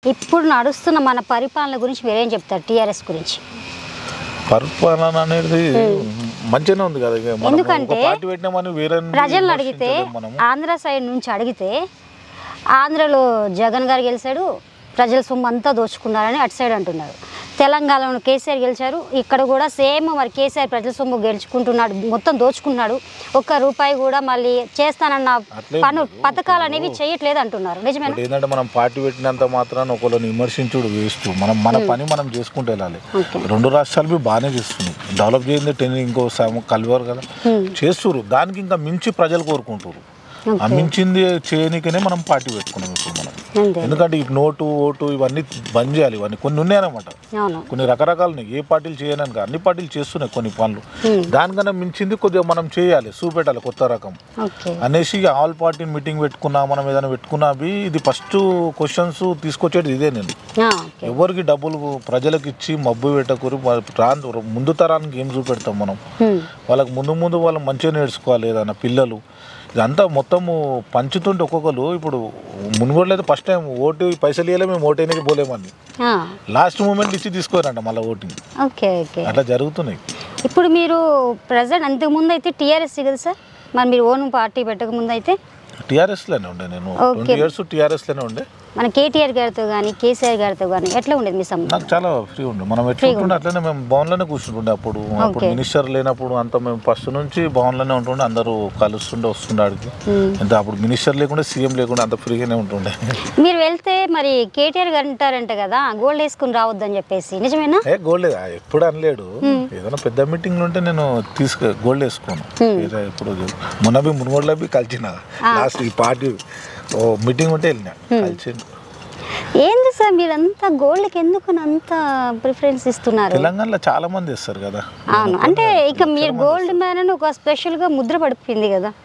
ఇప్పుడు నడుస్తున్న మన పరిపాలన గురించి మీరేం చెప్తారు టీఆర్ఎస్ గురించి పరిపాలన అనేది మంచిగానే ఉంది కదా ఇక మనం ఎందుకంటే ఒక పార్టీ పెట్టినామని వేరే ప్రజలను అడిగితే మనం ఆంధ్ర సైడ్ నుంచి అడిగితే ఆంధ్రలో జగన్ గారు గెలిచాడు ప్రజల సొమ్ము అంతా దోచుకున్నారని అటు సైడ్ అంటున్నారు తెలంగాణలో కేసీఆర్ గెలిచారు ఇక్కడ కూడా సేమ్ మరి కేసీఆర్ ప్రజల సొమ్ము గెలుచుకుంటున్నాడు మొత్తం దోచుకున్నాడు ఒక్క రూపాయి కూడా మళ్ళీ చేస్తానన్న అట్లేం పను పథకాలు అనేవి చేయట్లేదు అంటున్నారు నిజమేనా ఒకటి ఏంటంటే మనం పార్టీ పెట్టినంత మాత్రాన ఒకళ్ళని విమర్శించుడు వేస్ట్ మనం మన పని మనం చేసుకుంటూ వెళ్ళాలి ఓకే రెండు రాష్ట్రాలు బి బాగానే చేస్తున్నాయి డెవలప్ చేయింది టెన్ ఇంకో సమ- కలివారు కదా చేస్తున్నారు దానికి ఇంకా మించి ప్రజలు కోరుకుంటారు ఆ మించింది చేయనికనే మనం పార్టీ పెట్టుకున్నాం ఇప్పుడు మనం అంతే ఎందుకంటే ఈ నోటు ఓటు ఇవన్నీ బంద్ చేయాలి ఇవన్నీ కొన్ని ఉన్నాయన్నమాట అవును కొన్ని రకరకాలు ఉన్నాయి ఏ పార్టీలు చేయనని కాదు, అన్ని పార్టీలు చేస్తున్నాయి కొన్ని పనులు దానికన్నా మించింది కొద్దిగా మనం చేయాలి చూపెట్టాలి కొత్త రకం ఓకే అనేసి ఆల్ పార్టీ మీటింగ్ పెట్టుకున్నా మనం ఏదైనా పెట్టుకున్నా అవి ఇది ఫస్ట్ క్వశ్చన్స్ తీసుకొచ్చేది ఇదే నేను ఆ, ఓకే ఎవరికి డబ్బులు ప్రజలకు ఇచ్చి మబ్బు పెట్టకూరి రాను ముందు తరానికి ఏం చూపెడతాం మనం హ్మ్. వాళ్ళకి ముందు ముందు వాళ్ళు మంచిగా నేర్చుకోవాలి ఏదైనా పిల్లలు ఇదంతా మొత్తము పంచుతుంటే ఒక్కొక్కరు ఇప్పుడు మునుగోడులో అయితే ఫస్ట్ టైం ఓటు పైసలు ఇవ్వలే మేము ఓటు అనేది పోలేమని ఆ, లాస్ట్ మూమెంట్ ఇచ్చి తీసుకోరంట మళ్ళీ ఓటింగ్ ఓకే ఓకే అట్లా జరుగుతున్నాయి ఇప్పుడు మీరు ప్రజెంట్ అంతకుముందు అయితే టీఆర్ఎస్ కదా సార్ మరి మీరు ఓన్ పార్టీ పెట్టక ముందు అయితే టీఆర్ఎస్లోనే ఉండే నేను Okay. ట్వంటీ ఇయర్స్ టీఆర్ఎస్లోనే ఉండే మన కేటీఆర్ గారితో కానీ కేసీఆర్ గారితో కానీ ఎట్లా ఉండేది మీ సంబంధం నాకు చాలా ఫ్రీ ఉండే మనం ఎట్లా ఉంటుండే అట్లనే మేము భవన్లోనే కూర్చుంటుండే అప్పుడు అప్పుడు Okay. మినిస్టర్ లేనప్పుడు అంతా మేము ఫస్ట్ నుంచి భవన్లోనే ఉంటుండే అందరూ కలుస్తుండే వస్తుండే ఆడికి ఎంత అప్పుడు మినిస్టర్ లేకుండా సీఎం లేకుండా అంత ఫ్రీగానే ఉంటుండే మీరు వెళ్తే మరి కేటీఆర్ గారు అంటారంట కదా గోల్డ్ వేసుకుని రావద్దని చెప్పేసి నిజమేనా ఏ గోల్డ్ ఎప్పుడు అనలేడు ఏదైనా పెద్ద మీటింగ్లు ఉంటే నేను తీసుకు గోల్డ్ వేసుకోను వేరే ఇప్పుడు మొన్న మునుగోడులో బి కలిసిన లాస్ట్ ఈ పార్టీ ఓ మీటింగ్ ఉంటే వెళ్ళిన కలిసిండు ఏంది సార్ మీరంతా గోల్డ్కి ఎందుకు అంత ప్రిఫరెన్స్ ఇస్తున్నారు తెలంగాణలో చాలా మంది ఇస్తారు కదా అవును అంటే ఇక మీరు గోల్డ్ మ్యాన్ అని ఒక స్పెషల్గా ముద్ర పడిపోయింది కదా